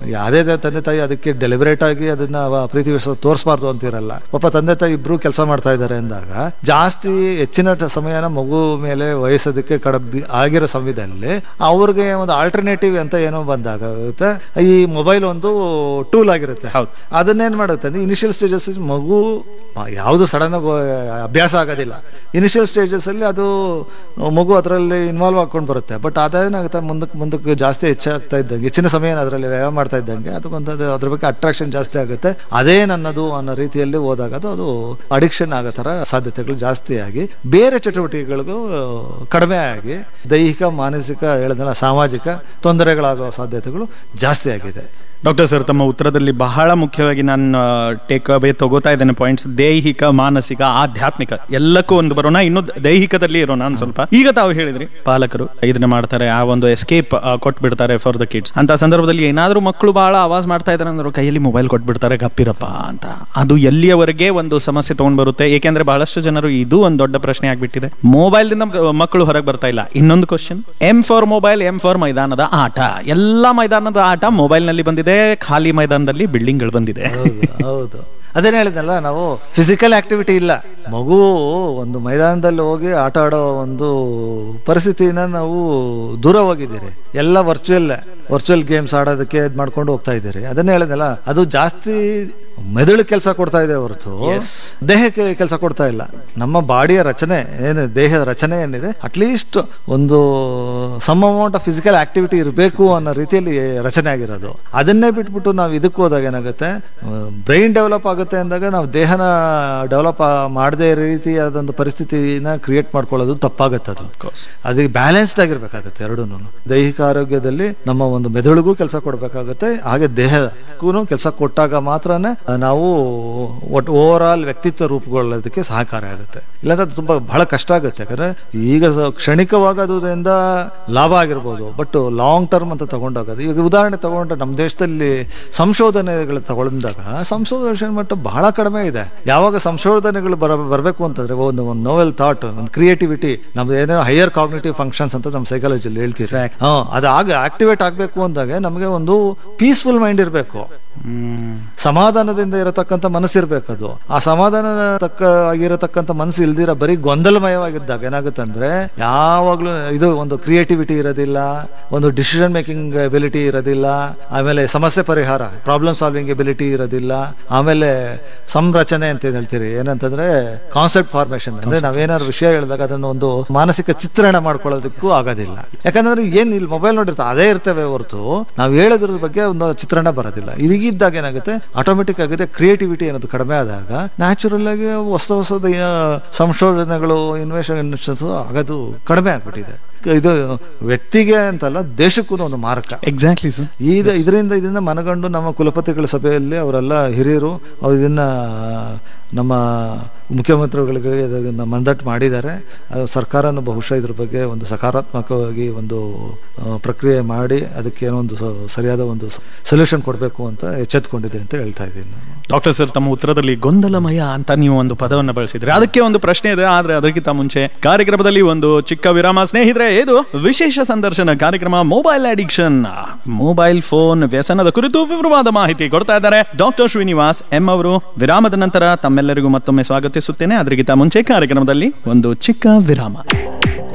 ಯಾವುದೇ ತ- ತಂದೆ ತಾಯಿ ಅದಕ್ಕೆ ಡೆಲಿಬರೇಟ್ ಆಗಿ ಅದನ್ನ ಅವ ಪ್ರೀತಿ ವಿಶ್ವಾಸ ತೋರಿಸಬಾರ್ದು ಅಂತಿರಲ್ಲ ಪಾಪ ತಂದೆ ತಾಯಿ ಇಬ್ರು ಕೆಲಸ ಮಾಡ್ತಾ ಇದ್ದಾರೆ ಅಂದಾಗ ಜಾಸ್ತಿ ಹೆಚ್ಚಿನ ಟ- ಸಮಯನ ಮಗು ಮೇಲೆ ವಹಿಸೋದಕ್ಕೆ ಕಡಬ್ ಆಗಿರೋ ಸಮಯದಲ್ಲಿ ಅವ್ರಿಗೆ ಒಂದು ಆಲ್ಟರ್ನೇಟಿವ್ ಅಂತ ಏನೋ ಬಂದಾಗ ಆಗುತ್ತೆ, ಈ ಮೊಬೈಲ್ ಒಂದು ಟೂಲ್ ಆಗಿರುತ್ತೆ ಹೌದು. ಅದನ್ನೇನ್ ಮಾಡುತ್ತೆ ಅಂದ್ರೆ ಇನಿಷಿಯಲ್ ಸ್ಟೇಜಸ್ ಮಗು ಮ- ಯಾವುದು ಸಡನ್ ಆಗಿ ಅಭ್ಯಾಸ ಆಗೋದಿಲ್ಲ ಇನಿಷಿಯಲ್ ಸ್ಟೇಜಸ್ ಅಲ್ಲಿ ಅದು ಮಗು ಅದರಲ್ಲಿ ಇನ್ವಾಲ್ವ್ ಆಗ್ಕೊಂಡು ಬರುತ್ತೆ ಬಟ್ ಅದೇನಾಗುತ್ತೆ ಮುಂದಕ್ಕೆ ಮುಂದಕ್ಕೆ ಜಾಸ್ತಿ ಹೆಚ್ಚಾಗ್ತಾ ಇದ್ದಂಗೆ ಹೆಚ್ಚಿನ ಸಮಯ ಅದರಲ್ಲಿ ವ್ಯಯ ಮಾಡ್ತಾ ಇದ್ದಂಗೆ ಅದಕ್ಕೊಂದು ಅದು ಅದ್ರ ಬಗ್ಗೆ ಅಟ್ರಾಕ್ಷನ್ ಜಾಸ್ತಿ ಆಗುತ್ತೆ ಅದೇ ನನ್ನದು ಅನ್ನೋ ರೀತಿಯಲ್ಲಿ ಹೋದಾಗ ಅದು ಅದು ಅಡಿಕ್ಷನ್ ಆಗೋ ಥರ ಸಾಧ್ಯತೆಗಳು ಜಾಸ್ತಿ ಆಗಿ ಬೇರೆ ಚಟುವಟಿಕೆಗಳಿಗೂ ಕಡಿಮೆ ಆಗಿ ದೈಹಿಕ ಮಾನಸಿಕ ಹೇಳಿದ್ನಲ್ಲ ಸಾಮಾಜಿಕ ತೊಂದರೆಗಳಾಗೋ ಸಾಧ್ಯತೆಗಳು ಜಾಸ್ತಿ ಆಗಿದೆ ಡಾಕ್ಟರ್ ಸರ್ ತಮ್ಮ ಉತ್ತರದಲ್ಲಿ ಬಹಳ ಮುಖ್ಯವಾಗಿ ನಾನು ಟೇಕ್ ಅವೇ ತಗೋತಾ ಇದ್ದೇನೆ ಪಾಯಿಂಟ್ಸ್ ದೈಹಿಕ ಮಾನಸಿಕ ಆಧ್ಯಾತ್ಮಿಕ ಎಲ್ಲಕ್ಕೂ ಒಂದು ಬರೋಣ ಇನ್ನು ದೈಹಿಕದಲ್ಲಿ ಇರೋಣ ನಾನು ಸ್ವಲ್ಪ ಈಗ ತಾವು ಹೇಳಿದ್ರಿ ಪಾಲಕರು ಇದನ್ನ ಮಾಡ್ತಾರೆ ಆ ಒಂದು ಎಸ್ಕೇಪ್ ಕೊಟ್ಬಿಡ್ತಾರೆ ಫಾರ್ ದ ಕಿಡ್ಸ್ ಅಂತ ಸಂದರ್ಭದಲ್ಲಿ ಏನಾದ್ರೂ ಮಕ್ಕಳು ಬಹಳ ಆವಾಜ್ ಮಾಡ್ತಾ ಇದ್ದಾರೆ ಅಂದ್ರೆ ಕೈಯಲ್ಲಿ ಮೊಬೈಲ್ ಕೊಟ್ಬಿಡ್ತಾರೆ ಗಪ್ಪಿರಪ್ಪ ಅಂತ ಅದು ಎಲ್ಲಿಯವರೆಗೆ ಒಂದು ಸಮಸ್ಯೆ ತಗೊಂಡ್ ಬರುತ್ತೆ ಏಕೆಂದ್ರೆ ಬಹಳಷ್ಟು ಜನರು ಇದು ಒಂದು ದೊಡ್ಡ ಪ್ರಶ್ನೆ ಆಗ್ಬಿಟ್ಟಿದೆ ಮೊಬೈಲ್ ದಿಂದ ಮಕ್ಕಳು ಹೊರಗೆ ಬರ್ತಾ ಇಲ್ಲ ಇನ್ನೊಂದು question M for mobile M for ಮೈದಾನದ ಆಟ ಎಲ್ಲಾ ಮೈದಾನದ ಆಟ ಮೊಬೈಲ್ ನಲ್ಲಿ ಬಂದಿದೆ ಖಾಲಿ ಮೈದಾನದಲ್ಲಿ ಬಿಲ್ಡಿಂಗ್ ಗಳು ಬಂದಿದೆ ಹೌದು ಹೌದು ಅದೇನು ಹೇಳಿದ್ನಲ್ಲ ನಾವು ಫಿಸಿಕಲ್ ಆಕ್ಟಿವಿಟಿ ಇಲ್ಲ ಮಗು ಒಂದು ಮೈದಾನದಲ್ಲಿ ಹೋಗಿ ಆಟ ಆಡೋ ಒಂದು ಪರಿಸ್ಥಿತಿನ ನಾವು ದೂರ ಹೋಗಿದ್ದೀರಿ ಎಲ್ಲ ವರ್ಚುವಲ್ ವರ್ಚುವಲ್ ಗೇಮ್ಸ್ ಆಡೋದಕ್ಕೆ ಇದು ಮಾಡ್ಕೊಂಡು ಹೋಗ್ತಾ ಇದ್ದೀರಿ ಅದನ್ನೇ ಹೇಳಿದ್ನಲ್ಲ ಅದು ಜಾಸ್ತಿ ಮೆದುಳು ಕೆಲಸ ಕೊಡ್ತಾ ಇದೆ ಹೊರತು ದೇಹಕ್ಕೆ ಕೆಲಸ ಕೊಡ್ತಾ ಇಲ್ಲ ನಮ್ಮ ಬಾಡಿಯ ರಚನೆ ಏನು ದೇಹದ ರಚನೆ ಏನಿದೆ ಅಟ್ಲೀಸ್ಟ್ ಒಂದು some amount of physical activity ಇರಬೇಕು ಅನ್ನೋ ರೀತಿಯಲ್ಲಿ ರಚನೆ ಆಗಿರೋದು ಅದನ್ನೇ ಬಿಟ್ಬಿಟ್ಟು ನಾವು ಇದಕ್ಕೆ ಹೋದಾಗ ಏನಾಗುತ್ತೆ ಬ್ರೈನ್ ಡೆವಲಪ್ ಆಗುತ್ತೆ ಅಂದಾಗ ನಾವು ದೇಹನ ಡೆವಲಪ್ ಮಾಡದೇ ರೀತಿಯಾದಂಥ ಪರಿಸ್ಥಿತಿನ ಕ್ರಿಯೇಟ್ ಮಾಡ್ಕೊಳ್ಳೋದು ತಪ್ಪಾಗತ್ತೆ ಅದು ಅದಕ್ಕೆ ಬ್ಯಾಲೆನ್ಸ್ಡ್ ಆಗಿರ್ಬೇಕಾಗತ್ತೆ ಎರಡೂ ದೈಹಿಕ ಆರೋಗ್ಯದಲ್ಲಿ ನಮ್ಮ ಒಂದು ಮೆದುಳಿಗೂ ಕೆಲಸ ಕೊಡಬೇಕಾಗುತ್ತೆ ಹಾಗೆ ದೇಹಕ್ಕೂ ಕೆಲಸ ಕೊಟ್ಟಾಗ ಮಾತ್ರನೇ ನಾವು ಒಟ್ಟು ಓವರ್ ಆಲ್ ವ್ಯಕ್ತಿತ್ವ ರೂಪುಗೊಳ್ಳೋದಕ್ಕೆ ಸಹಕಾರ ಆಗುತ್ತೆ ಇಲ್ಲಾಂದ್ರೆ ಅದು ತುಂಬಾ ಬಹಳ ಕಷ್ಟ ಆಗುತ್ತೆ ಯಾಕಂದ್ರೆ ಈಗ ಸ- ಕ್ಷಣಿಕವಾಗೋದ್ರಿಂದ ಲಾಭ ಆಗಿರ್ಬೋದು ಬಟ್ ಲಾಂಗ್ ಟರ್ಮ್ ಅಂತ ತಗೊಂಡೋಗೋದು ಈಗ ಉದಾಹರಣೆ ತಗೊಂಡ್ರೆ ನಮ್ಮ ದೇಶದಲ್ಲಿ ಸಂಶೋಧನೆಗಳು ತಗೊಂಡಾಗ ಸಂಶೋಧನೆ ಮಟ್ಟ ಬಹಳ ಕಡಿಮೆ ಇದೆ ಯಾವಾಗ ಸಂಶೋಧನೆಗಳು ಬರ ಬರಬೇಕು ಅಂತಂದ್ರೆ ಒಂದು ಒಂದು ನೋವೆಲ್ ಥಾಟ್ ಒಂದು ಕ್ರಿಯೇಟಿವಿಟಿ ನಮ್ದು ಏನೋ ಹೈಯರ್ ಕಾಗ್ನೇಟಿವ್ ಫಂಕ್ಷನ್ಸ್ ಅಂತ ನಮ್ಮ ಸೈಕಾಲಜಿಯಲ್ಲಿ ಹೇಳ್ತೀವಿ Exact. ಹಾ ಅದು ಆಗ ಆಕ್ಟಿವೇಟ್ ಆಗಬೇಕು ಅಂದಾಗ ನಮಗೆ ಒಂದು ಪೀಸ್ಫುಲ್ ಮೈಂಡ್ ಇರಬೇಕು ಹ್ಮ್ ಸಮಾಧಾನದಿಂದ ಇರತಕ್ಕಂಥ ಮನಸ್ಸಿರ್ಬೇಕು ಅದು ಆ ಸಮಾಧಾನ ತಕ್ಕ ಆಗಿರತಕ್ಕಂಥ ಮನಸ್ಸು ಇಲ್ದಿರ ಬರೀ ಗೊಂದಲಮಯವಾಗಿದ್ದಾಗ ಏನಾಗುತ್ತೆ ಅಂದ್ರೆ ಯಾವಾಗ್ಲೂ ಇದು ಒಂದು ಕ್ರಿಯೇಟಿವಿಟಿ ಇರೋದಿಲ್ಲ ಒಂದು ಡಿಸಿಷನ್ ಮೇಕಿಂಗ್ ಎಬಿಲಿಟಿ ಇರೋದಿಲ್ಲ ಆಮೇಲೆ ಸಮಸ್ಯೆ ಪರಿಹಾರ ಪ್ರಾಬ್ಲಮ್ ಸಾಲ್ವಿಂಗ್ ಎಬಿಲಿಟಿ ಇರೋದಿಲ್ಲ ಆಮೇಲೆ ಸಂರಚನೆ ಅಂತ ಏನ್ ಹೇಳ್ತೀರಿ ಏನಂತಂದ್ರೆ ಕಾನ್ಸೆಪ್ಟ್ ಫಾರ್ಮೇಶನ್ ಅಂದ್ರೆ ನಾವೇನಾದ್ರು ವಿಷಯ ಹೇಳಿದಾಗ ಅದನ್ನು ಒಂದು ಮಾನಸಿಕ ಚಿತ್ರಣ ಮಾಡ್ಕೊಳ್ಳೋದಕ್ಕೂ ಆಗೋದಿಲ್ಲ ಯಾಕಂದ್ರೆ ಏನ್ ಇಲ್ಲಿ ಮೊಬೈಲ್ ನೋಡಿರ್ತಾರೆ ಅದೇ ಇರ್ತವೆ ಹೊರತು ನಾವು ಹೇಳೋದ್ರ ಬಗ್ಗೆ ಒಂದು ಚಿತ್ರಣ ಬರೋದಿಲ್ಲ ಇದೀಗಿದ್ದಾಗ ಏನಾಗುತ್ತೆ ಆಟೋಮೆಟಿಕ್ ಆಗಿದೆ ಕ್ರಿಯೇಟಿವಿಟಿ ಅನ್ನೋದು ಕಡಿಮೆ ಆದಾಗ ನ್ಯಾಚುರಲ್ ಆಗಿ ಹೊಸ ಹೊಸದ ಆ, ಸಂಶೋಧನೆಗಳು ಇನ್ವೆಷನ್ಸ್ ಆಗೋದು ಕಡಿಮೆ ಆಗ್ಬಿಟ್ಟಿದೆ ಇದು ವ್ಯಕ್ತಿಗೆ ಅಂತಲ್ಲ ದೇಶಕ್ಕೂ ಒಂದು ಮಾರಕ ಎಕ್ಸಾಕ್ಟ್ಲಿ ಸರ್ ಈಗ ಇದರಿಂದ ಇದನ್ನ ಮನಗಂಡು ನಮ್ಮ ಕುಲಪತಿಗಳ ಸಭೆಯಲ್ಲಿ ಅವರೆಲ್ಲ ಹಿರಿಯರು ಅವ್ರು ಇದನ್ನ ನಮ್ಮ ಮುಖ್ಯಮಂತ್ರಿಗಳಿಗೆ ಇದನ್ನ ಮಂದಟ್ಟು ಮಾಡಿದ್ದಾರೆ ಅದು ಸರ್ಕಾರನು ಬಹುಶಃ ಇದ್ರ ಬಗ್ಗೆ ಒಂದು ಸಕಾರಾತ್ಮಕವಾಗಿ ಒಂದು ಆ, ಪ್ರಕ್ರಿಯೆ ಮಾಡಿ ಅದಕ್ಕೆ ಏನೋ ಒಂದು ಸ- ಸರಿಯಾದ ಒಂದು ಸೊಲ್ಯೂಷನ್ ಕೊಡಬೇಕು ಅಂತ ಎಚ್ಚೆತ್ಕೊಂಡಿದೆ ಅಂತ ಹೇಳ್ತಾ ಇದ್ದೀನಿ ನಾನು ಡಾಕ್ಟರ್ ಸರ್ ತಮ್ಮ ಉತ್ತರದಲ್ಲಿ ಗೊಂದಲಮಯ ಅಂತ ನೀವು ಒಂದು ಪದವನ್ನು ಬಳಸಿದ್ರಿ ಅದಕ್ಕೆ ಒಂದು ಪ್ರಶ್ನೆ ಇದೆ ಆದ್ರೆ ಅದಕ್ಕಿಂತ ಮುಂಚೆ ಕಾರ್ಯಕ್ರಮದಲ್ಲಿ ಒಂದು ಚಿಕ್ಕ ವಿರಾಮ ಸ್ನೇಹಿತರೆ ಇದು ವಿಶೇಷ ಸಂದರ್ಶನ ಕಾರ್ಯಕ್ರಮ ಮೊಬೈಲ್ ಅಡಿಕ್ಷನ್ ಮೊಬೈಲ್ ಫೋನ್ ವ್ಯಸನದ ಕುರಿತು ವಿವರವಾದ ಮಾಹಿತಿ ಕೊಡ್ತಾ ಇದ್ದಾರೆ ಡಾಕ್ಟರ್ ಶ್ರೀನಿವಾಸ್ ಎಂ ಅವರು ವಿರಾಮದ ನಂತರ ತಮ್ಮೆಲ್ಲರಿಗೂ ಮತ್ತೊಮ್ಮೆ ಸ್ವಾಗತಿಸುತ್ತೇನೆ ಅದರಿಗಿಂತ ಮುಂಚೆ ಕಾರ್ಯಕ್ರಮದಲ್ಲಿ ಒಂದು ಚಿಕ್ಕ ವಿರಾಮ